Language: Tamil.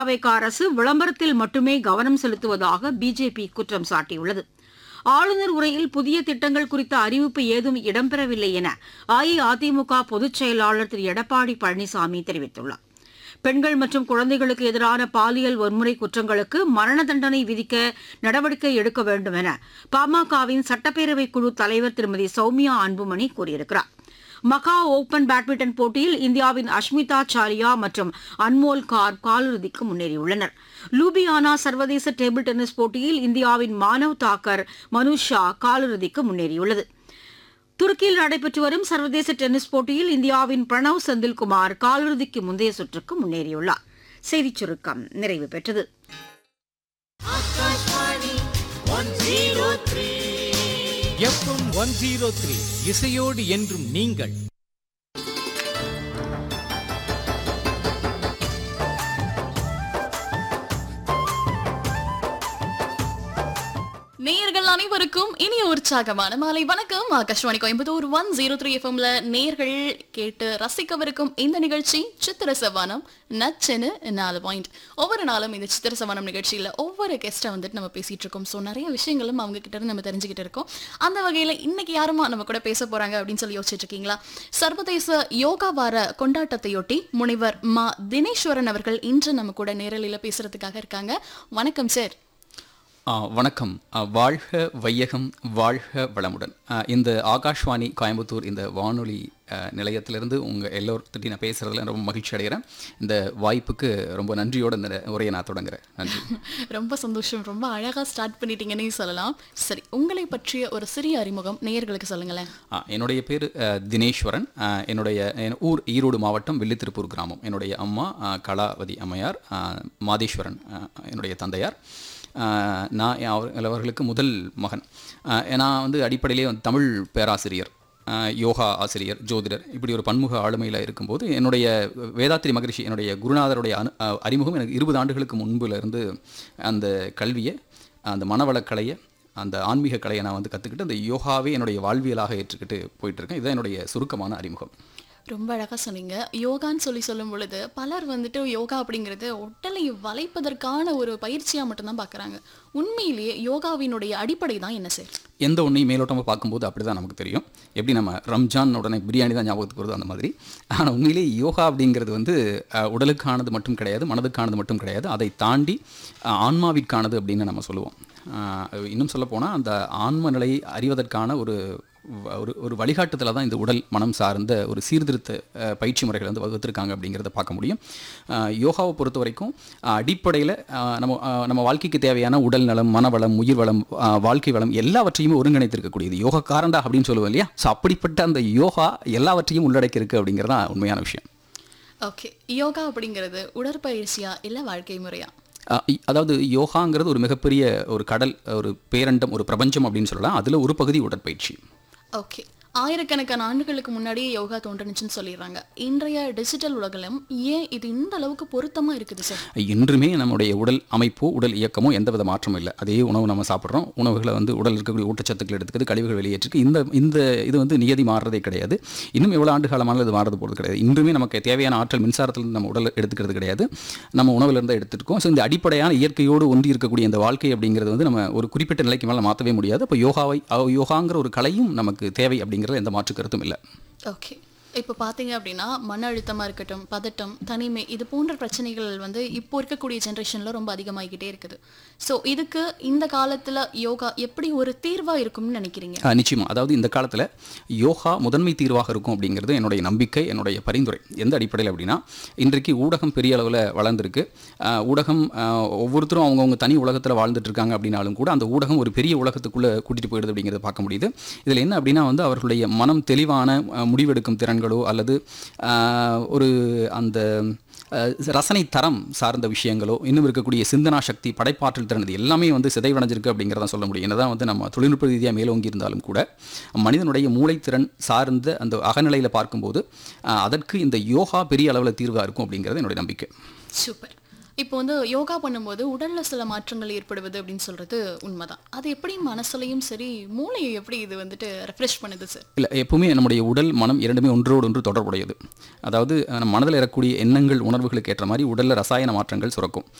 தவிக அரசு விளம்பரத்தில் மட்டுமே கவனம் செலுத்துவதாக பிஜேபி குற்றம் சாட்டியுள்ளது ஆளுநர் உரையில் புதிய திட்டங்கள் குறித்த அறிவிப்பு ஏதும் இடம்பெறவில்லை என அஇஅதிமுக பொதுச் செயலாளர் திரு எடப்பாடி பழனிசாமி தெரிவித்துள்ளார் பெண்கள் மற்றும் குழந்தைகளுக்கு எதிரான பாலியல் வன்முறை குற்றங்களுக்கு மரண தண்டனை விதிக்க நடவடிக்கை எடுக்க வேண்டும் என பாமகவின் சட்டப்பேரவை குழு தலைவர் திருமதி சௌமியா அன்புமணி கூறியிருக்கிறார் மக்கா ஓபன் பேட்மிண்டன் போட்டியில் இந்தியாவின் அஷ்மிதா சாலியா மற்றும் அன்மோல் கார் காலிறுதிக்கு முன்னேறியுள்ளனர் லூபியானா சர்வதேச டேபிள் டென்னிஸ் போட்டியில் இந்தியாவின் மானவ் தாக்கர் மனுஷ் ஷா காலிறுதிக்கு முன்னேறியுள்ளது துருக்கியில் நடைபெற்று வரும் சர்வதேச டென்னிஸ் போட்டியில் இந்தியாவின் பிரணவ் செந்தில்குமார் காலிறுதிக்கு முந்தைய சுற்றுக்கு முன்னேறியுள்ளார் செய்திச் சுருக்கம் நிறைவு பெற்றது எஃப்எம் ஒன் ஜீரோ த்ரீ இசையோடு என்றும் நீங்கள் நேயர்கள் அனைவருக்கும் இனிய உற்சாகமான மாலை வணக்கம் Akashvani Coimbatore one zero three எஃப்எம்ல நேயர்கள் கேட்டு ரசிக்கவிருக்கும் இந்த நிகழ்ச்சி சித்திர சவானம் நச்செனு நாலு பாயிண்ட் ஒவ்வொரு நாளும் இந்த சித்திர சவானம் நிகழ்ச்சியில ஒவ்வொரு கெஸ்ட்டை வந்துட்டு நம்ம பேசிட்டு இருக்கோம் ஸோ நிறைய விஷயங்களும் அவங்க கிட்ட இருந்து நம்ம தெரிஞ்சுக்கிட்டு இருக்கோம் அந்த வகையில இன்னைக்கு யாருமா நம்ம கூட பேச போறாங்க அப்படின்னு சொல்லி யோசிச்சுட்டு இருக்கீங்களா சர்வதேச யோகா வார கொண்டாட்டத்தையொட்டி முனைவர் மா தினேஸ்வரன் அவர்கள் இன்று நம்ம கூட நேரலையில பேசுறதுக்காக இருக்காங்க வணக்கம் சார் ஆ, வணக்கம் ஆ, வாழ்க வையகம் வாழ்க வளமுடன் ஆ, இந்த ஆகாஷ்வாணி கோயம்புத்தூர் இந்த வானொலி ஆ, நிலையத்திலிருந்து உங்கள் எல்லோர்கிட்டையும் நான் பேசுகிறதுல ரொம்ப மகிழ்ச்சி அடைகிறேன் இந்த வாய்ப்புக்கு ரொம்ப நன்றியோடு இந்த உரையை நான் தொடங்குறேன் நன்றி ரொம்ப சந்தோஷம் ரொம்ப அழகா ஸ்டார்ட் பண்ணிட்டீங்கன்னு சொல்லலாம் சரி உங்களை பற்றிய ஒரு சிறிய அறிமுகம் நேயர்களுக்கு சொல்லுங்களேன் ஆ, என்னுடைய பேர் தினேஸ்வரன் ஆ, என்னுடைய என் ஊர் ஈரோடு மாவட்டம் வில்லித்திருப்பூர் கிராமம் என்னுடைய அம்மா ஆ, கலாவதி அம்மையார் ஆ, மாதேஸ்வரன் ஆ, என்னுடைய தந்தையார் ஆ, நான் அவர் அவர்களுக்கு முதல் மகன் ஆ, நான் வந்து அடிப்படையிலே வந்து தமிழ் பேராசிரியர் ஆ, யோகா ஆசிரியர் ஜோதிடர் இப்படி ஒரு பன்முக ஆளுமையில் இருக்கும்போது என்னுடைய வேதாத்திரி மகரிஷி என்னுடைய குருநாதருடைய அனு ஆ, அறிமுகம் எனக்கு இருபது ஆண்டுகளுக்கு முன்புல இருந்து அந்த கல்வியை அந்த மனவளக்கலையை அந்த ஆன்மீக கலையை நான் வந்து கற்றுக்கிட்டு அந்த யோகாவே என்னுடைய வாழ்வியலாக ஏற்றுக்கிட்டு போயிட்டு இருக்கேன் இதுதான் என்னுடைய சுருக்கமான அறிமுகம் ரொம்ப அழகா சொன்னீங்க யோகான்னு சொல்லி சொல்லும் பொழுது பலர் வந்துட்டு யோகா அப்படிங்கிறது உடலை வளைப்பதற்கான ஒரு பயிற்சியா மட்டும்தான் பார்க்கறாங்க உண்மையிலேயே யோகாவினுடைய அடிப்படை தான் என்ன சார் எந்த ஒன்றையும் மேலோட்டமாக பார்க்கும்போது அப்படி தான் நமக்கு தெரியும் எப்படி நம்ம ரம்ஜான் உடனே பிரியாணி தான் ஞாபகத்துக்கு வருது அந்த மாதிரி ஆனால் உண்மையிலேயே யோகா அப்படிங்கிறது வந்து அஹ், உடலுக்கானது மட்டும் கிடையாது மனதுக்கானது மட்டும் கிடையாது அதை தாண்டி அஹ், ஆன்மாவிற்கானது அப்படின்னு நம்ம சொல்லுவோம் அஹ், இன்னும் சொல்லப்போனால் அந்த ஆன்ம நிலையை அறிவதற்கான ஒரு வ- ஒரு ஒரு வழிகாட்டுதல தான் இந்த உடல் மனம் சார்ந்த ஒரு சீர்திருத்த அஹ், பயிற்சி முறைகளை வந்து வகுத்திருக்காங்க அப்படிங்கிறத பார்க்க முடியும் அஹ், யோகாவை பொறுத்த வரைக்கும் அடிப்படையில் நம்ம அஹ், நம்ம வாழ்க்கைக்கு தேவையான உடல் நலம் மனவளம் உயிர் வளம் அஹ், வாழ்க்கை வளம் எல்லாவற்றையுமே ஒருங்கிணைத்திருக்கக்கூடியது யோகா காரண்டா அப்படின்னு சொல்லுவோம் இல்லையா ஸோ அப்படிப்பட்ட அந்த யோகா எல்லாவற்றையும் உள்ளடக்கி இருக்கு அப்படிங்கிறது தான் உண்மையான விஷயம் ஓகே யோகா அப்படிங்கிறது உடற்பயிற்சியா இல்ல வாழ்க்கை முறையா அஹ் இ- அதாவது யோகாங்கிறது ஒரு மிகப்பெரிய ஒரு கடல் ஒரு பேரண்டம் ஒரு பிரபஞ்சம் அப்படின்னு சொல்லலாம் அதில் ஒரு பகுதி உடற்பயிற்சி ஓகே ஆயிரக்கணக்கான ஆண்டுகளுக்கு முன்னாடியே யோகா தோன்றுனுச்சுன்னு சொல்லிடுறாங்க இன்றைய டிஜிட்டல் உலகிலும் ஏன் இது இந்த அளவுக்கு பொருத்தமா இருக்குது சார் இன்றுமே நம்முடைய உடல் அமைப்போ உடல் இயக்கமோ எந்தவித மாற்றமும் இல்லை அதே உணவு நம்ம சாப்பிட்றோம் உணவுகளை வந்து உடல் இருக்கக்கூடிய ஊட்டச்சத்துக்கள் எடுத்துக்கிறது கழிவுகள் வெளியேற்றுக்கு இந்த இந்த இது வந்து நியதி மாறுறதே கிடையாது இன்னும் எவ்வளோ ஆண்டு காலமானாலும் இது மாறுறது போகிறது கிடையாது இன்றுமே நமக்கு தேவையான ஆற்றல் மின்சாரத்திலிருந்து நம்ம உடல் எடுத்துக்கிறது கிடையாது நம்ம உணவுலேருந்து எடுத்துருக்கோம் ஸோ இந்த அடிப்படையான இயற்கையோடு ஒன்றி இருக்கக்கூடிய இந்த வாழ்க்கை அப்படிங்கிறது வந்து நம்ம ஒரு குறிப்பிட்ட நிலைக்கு மேலே மாற்றவே முடியாது அப்போ யோகாவை அஹ் யோகாங்கிற ஒரு கலையும் நமக்கு தேவை அப்படிங்கிறது எந்த மாற்று கருத்தும் இல்லை ஓகே இப்போ பார்த்தீங்க அப்படின்னா மன அழுத்தமாக இருக்கட்டும் பதட்டம் தனிமை இது போன்ற பிரச்சனைகள் வந்து இப்போ இருக்கக்கூடிய ஜென்ரேஷனில் ரொம்ப அதிகமாகிக்கிட்டே இருக்குது ஸோ இதுக்கு இந்த காலத்தில் யோகா எப்படி ஒரு தீர்வாக இருக்கும்னு நினைக்கிறீங்க ஆ, நிச்சயமா அதாவது இந்த காலத்தில் யோகா முதன்மை தீர்வாக இருக்கும் அப்படிங்கிறது என்னுடைய நம்பிக்கை என்னுடைய பரிந்துரை எந்த அடிப்படையில் அப்படின்னா இன்றைக்கு ஊடகம் பெரிய அளவில் வளர்ந்துருக்கு ஆ, ஊடகம் ஆ, ஒவ்வொருத்தரும் அவங்கவுங்க தனி உலகத்தில் வாழ்ந்துட்டு இருக்காங்க அப்படின்னாலும் கூட அந்த ஊடகம் ஒரு பெரிய உலகத்துக்குள்ளே கூட்டிகிட்டு போயிடுது அப்படிங்கிறத பார்க்க முடியுது இதில் என்ன அப்படின்னா வந்து அவர்களுடைய மனம் தெளிவான ஆ, முடிவெடுக்கும் திறன்களோ அல்லது ஆ, ஒரு அந்த அஹ் ரசனை தரம் சார்ந்த விஷயங்களோ இன்னும் இருக்கக்கூடிய சிந்தனா சக்தி படைப்பாற்றல் திறன் இது எல்லாமே வந்து சிதைவடைஞ்சிருக்கு அப்படிங்கிறத சொல்ல முடியும் என்னதான் வந்து நம்ம தொழில்நுட்ப ரீதியாக மேலோங்கி இருந்தாலும் கூட மனிதனுடைய மூளைத்திறன் சார்ந்த அந்த அகநிலையில் பார்க்கும்போது அஹ் அதற்கு இந்த யோகா பெரிய அளவில் தீர்வாக இருக்கும் அப்படிங்கிறது என்னுடைய நம்பிக்கை சூப்பர் இப்போ வந்து யோகா பண்ணும்போது உடல்ல சில மாற்றங்கள் ஏற்படுவது அப்படின்னு சொல்றது உண்மைதான் அது எப்படி மனசுலயும் சரி மூளையை எப்படி இது வந்துட்டு ரெஃப்ரெஷ் பண்ணுது சார் இல்லை எப்பவுமே நம்முடைய உடல் மனம் இரண்டுமே ஒன்றோடு ஒன்று தொடர்புடையது அதாவது நம்ம மனதில் இருக்கக்கூடிய எண்ணங்கள் உணர்வுகளுக்கு ஏற்ற மாதிரி உடலில் ரசாயன மாற்றங்கள் சுரக்கும்